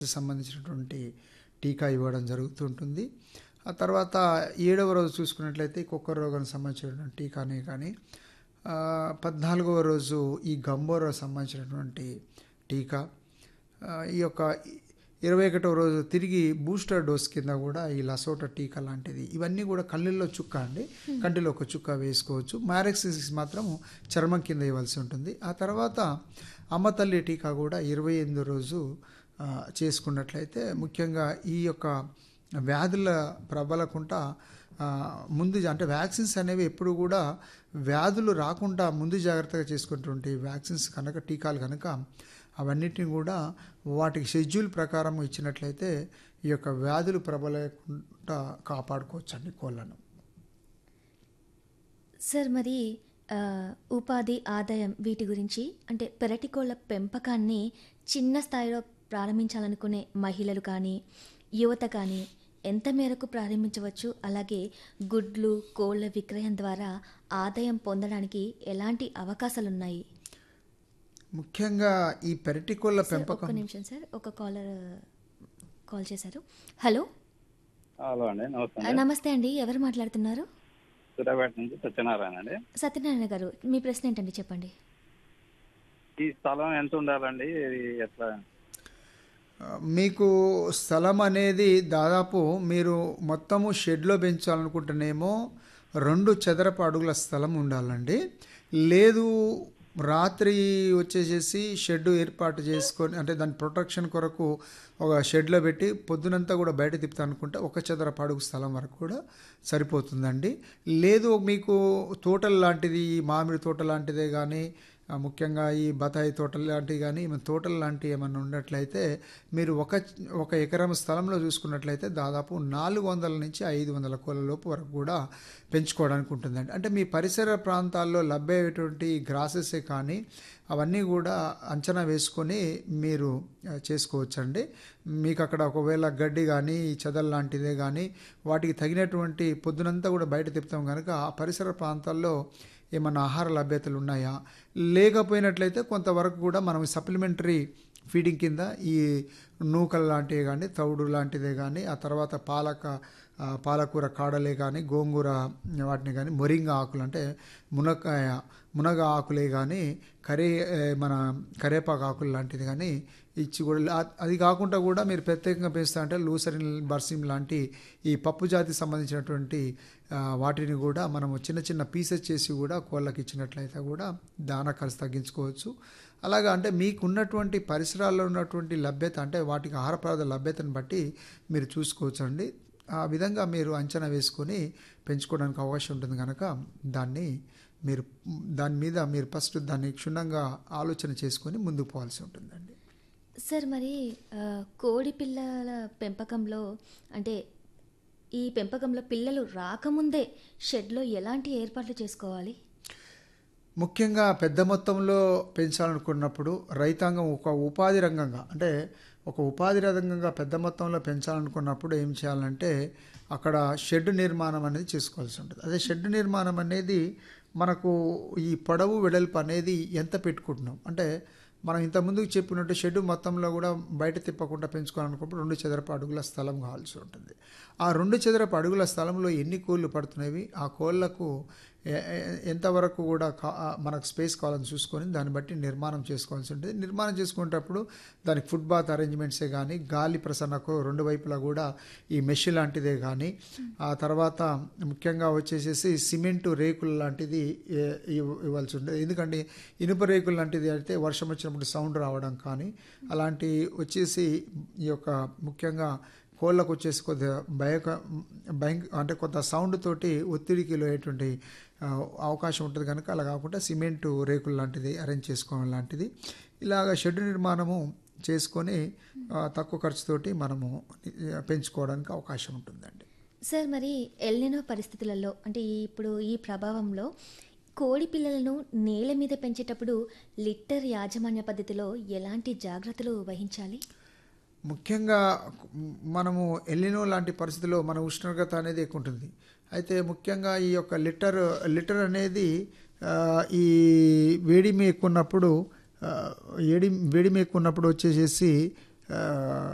సంబంధించినటువంటి టీకా ఇవ్వడం జరుగుతుంటుంది ఆ తర్వాత ఏడవ రోజు చూసుకున్నట్లయితే కుక్క రోగానికి సంబంధించినటువంటి టీకానే కానీ ఆ, పద్నాలుగవ రోజు ఈ గంబోరా సంబంధించినటువంటి టీకా ఆ, ఈ యొక్క ఇరవై ఒకటవ రోజు తిరిగి బూస్టర్ డోస్ కింద కూడా ఈ లసోటా టీకా లాంటిది ఇవన్నీ కూడా కళ్ళల్లో చుక్క అండి కంటిలో ఒక చుక్క వేసుకోవచ్చు మ్యారెక్సిస్ మాత్రం చర్మం కింద ఇవ్వాల్సి ఉంటుంది ఆ తర్వాత అమ్మ తల్లి టీకా కూడా ఇరవై ఎనిమిదో రోజు ఆ, చేసుకున్నట్లయితే ముఖ్యంగా ఈ యొక్క వ్యాధుల ప్రబలకుండా ఆ, ముందు జా- అంటే వ్యాక్సిన్స్ అనేవి ఎప్పుడు కూడా వ్యాధులు రాకుండా ముందు జాగ్రత్తగా చేసుకున్నటువంటి వ్యాక్సిన్స్ కనుక టీకాలు కనుక అవన్నిటిని కూడా వాటికి షెడ్యూల్ ప్రకారం ఇచ్చినట్లయితే ఈ యొక్క వ్యాధులు ప్రబలకుండా కాపాడుకోవచ్చు అండి కోళ్ళను సార్ మరి ఆ, ఉపాధి ఆదాయం వీటి గురించి అంటే పెరటి కోళ్ళ పెంపకాన్ని చిన్న స్థాయిలో ప్రారంభించాలనుకునే మహిళలు కానీ యువత కానీ ఎంత మేరకు ప్రారంభించవచ్చు అలాగే గుడ్లు కోళ్ళ విక్రయం ద్వారా ఆదాయం పొందడానికి ఎలాంటి అవకాశాలు ఉన్నాయి ముఖ్యంగా ఈ పెరటి కోళ్ళ సార్, ఒక్క పెంపకం నిమిషం సార్ ఒక కాలర్ కాల్ చేశారు హలో హలో అండి నమస్తే ఆ, అండి నమస్తే అండి ఎవరు మాట్లాడుతున్నారు సూర్యాపేట నుంచి సత్యనారాయణ అండి సత్యనారాయణ గారు మీ ప్రశ్న ఏంటండి చెప్పండి ఈ స్థలం ఎంత ఉండాలండి ఇది ఎట్లా ఆ, మీకు స్థలం అనేది దాదాపు మీరు మొత్తము షెడ్లో పెంచాలనుకుంటేనేమో రెండు చదరపు అడుగుల స్థలం ఉండాలండి లేదు రాత్రి వచ్చేసేసి షెడ్ ఏర్పాటు చేసుకొని అంటే దాని ప్రొటెక్షన్ కొరకు ఒక షెడ్లో పెట్టి పొద్దునంతా కూడా బయట తిప్పుతా అనుకుంటే ఒక చదరపు అడుగు స్థలం వరకు కూడా సరిపోతుందండి లేదు మీకు తోటలు లాంటిది ఈ మామిడి తోట లాంటిదే కానీ ఆ, ముఖ్యంగా ఈ బతాయి తోటలు లాంటివి కానీ ఏమైనా తోటలు లాంటివి ఏమైనా ఉన్నట్లయితే మీరు ఒక ఒక ఎకరం స్థలంలో చూసుకున్నట్లయితే దాదాపు నాలుగు వందల నుంచి ఐదు వందల కోళ్ళ లోపు వరకు కూడా పెంచుకోవడానికి ఉంటుందండి అంటే మీ పరిసర ప్రాంతాల్లో లభ్యమయ్యేటువంటి గ్రాసెసే కానీ అవన్నీ కూడా అంచనా వేసుకొని మీరు ఆ, చేసుకోవచ్చండి మీకు అక్కడ ఒకవేళ గడ్డి కానీ చెదల్ లాంటిదే కానీ వాటికి తగినటువంటి పొద్దునంతా కూడా బయట తిప్పుతాం కనుక ఆ పరిసర ప్రాంతాల్లో ఏమన్నా ఆహార లభ్యతలు ఉన్నాయా లేకపోయినట్లయితే కొంతవరకు కూడా మనం సప్లిమెంటరీ ఫీడింగ్ కింద ఈ నూకలు లాంటివి కానీ తౌడు లాంటిదే కానీ ఆ తర్వాత పాలక ఆ, పాలకూర కాడలే కానీ గోంగూర వాటిని కానీ మొరింగ ఆకులు అంటే మునక్కాయ మునగ ఆకులే కానీ కరే ఏ, మన కరేపాకు ఆకులు లాంటిది కానీ ఇచ్చి కూడా ఆ- అది కాకుండా కూడా మీరు ప్రత్యేకంగా పెంచుతా అంటే లూసరిన్ బర్సిమ్ లాంటి ఈ పప్పు జాతికి సంబంధించినటువంటి ఆ, వాటిని కూడా మనము చిన్న చిన్న పీసెస్ చేసి కూడా కోళ్ళకి ఇచ్చినట్లయితే కూడా దానా ఖర్చు తగ్గించుకోవచ్చు అలాగా అంటే మీకున్నటువంటి పరిసరాల్లో ఉన్నటువంటి లభ్యత అంటే వాటికి ఆహార పదార్థాల లభ్యతను బట్టి మీరు చూసుకోవచ్చు అండి ఆ విధంగా మీరు అంచనా వేసుకొని పెంచుకోవడానికి అవకాశం ఉంటుంది కనుక దాన్ని మీరు దాని మీద మీరు ఫస్ట్ దాన్ని క్షుణ్ణంగా ఆలోచన చేసుకొని ముందుకు పోవాల్సి ఉంటుందండి సార్ మరి ఆ, కోడి పిల్లల పెంపకంలో అంటే ఈ పెంపకంలో పిల్లలు రాకముందే షెడ్లో ఎలాంటి ఏర్పాట్లు చేసుకోవాలి ముఖ్యంగా పెద్ద మొత్తంలో పెంచాలనుకున్నప్పుడు రైతాంగం ఒక ఉపాధి రంగంగా అంటే ఒక ఉపాధి రంగంగా పెద్ద మొత్తంలో పెంచాలనుకున్నప్పుడు ఏం చేయాలంటే అక్కడ షెడ్ నిర్మాణం అనేది చేసుకోవాల్సి ఉంటుంది అదే షెడ్ నిర్మాణం అనేది మనకు ఈ పొడవు వెడల్పు అనేది ఎంత పెట్టుకుంటున్నాం అంటే మనం ఇంతకుముందు చెప్పినట్టు షెడ్ మొత్తంలో కూడా బయట తిప్పకుండా పెంచుకోవాలనుకున్నప్పుడు రెండు చదరపు అడుగుల స్థలం కావాల్సి ఉంటుంది ఆ రెండు చదరపు అడుగుల స్థలంలో ఎన్ని కోళ్ళు పడుతున్నవి ఆ కోళ్ళకు ఎ- ఎ- ఎంతవరకు కూడా కా- ఆ మనకు స్పేస్ కావాలని చూసుకొని దాన్ని బట్టి నిర్మాణం చేసుకోవాల్సి ఉంటుంది నిర్మాణం చేసుకునేటప్పుడు దానికి ఫుట్ బాత్ అరేంజ్మెంట్సే కానీ గాలి ప్రసరణకు రెండు వైపులా కూడా ఈ మెష్ లాంటిదే కానీ ఆ తర్వాత ముఖ్యంగా వచ్చేసేసి సిమెంట్ రేకులు లాంటిది ఏ- ఇవ్- ఇవ్వాల్సి ఉంటుంది ఎందుకంటే ఇనుప రేకులు లాంటిది అయితే వర్షం వచ్చినప్పుడు సౌండ్ రావడం కానీ అలాంటి వచ్చేసి ఈ యొక్క ముఖ్యంగా కోళ్ళకు వచ్చేసి కొద్దిగా భయ భయం అంటే కొంత సౌండ్ తోటి ఒత్తిడికి లోయేటువంటి ఆ, అవకాశం ఉంటుంది కనుక అలా కాకుండా సిమెంట్ రేకులు లాంటిది అరేంజ్ చేసుకోవడం లాంటిది ఇలాగ షెడ్ నిర్మాణము చేసుకొని ఆ, తక్కువ ఖర్చుతోటి మనము ఆ, పెంచుకోవడానికి అవకాశం ఉంటుందండి సార్ మరి ఎల్నినో పరిస్థితులలో అంటే ఈ- ఇప్పుడు ఈ ప్రభావంలో కోడి పిల్లలను నేల మీద పెంచేటప్పుడు లిట్టర్ యాజమాన్య పద్ధతిలో ఎలాంటి జాగ్రత్తలు వహించాలి ముఖ్యంగా మనము ఎల్లినో లాంటి పరిస్థితుల్లో మన ఉష్ణోగ్రత అనేది ఎక్కువ ఉంటుంది అయితే ముఖ్యంగా ఈ యొక్క లిటర్ లిటర్ అనేది ఆ, ఈ వేడిమి ఎక్కువ ఉన్నప్పుడు ఆ, వేడి వేడిమి ఎక్కువ ఉన్నప్పుడు వచ్చేసేసి ఆ,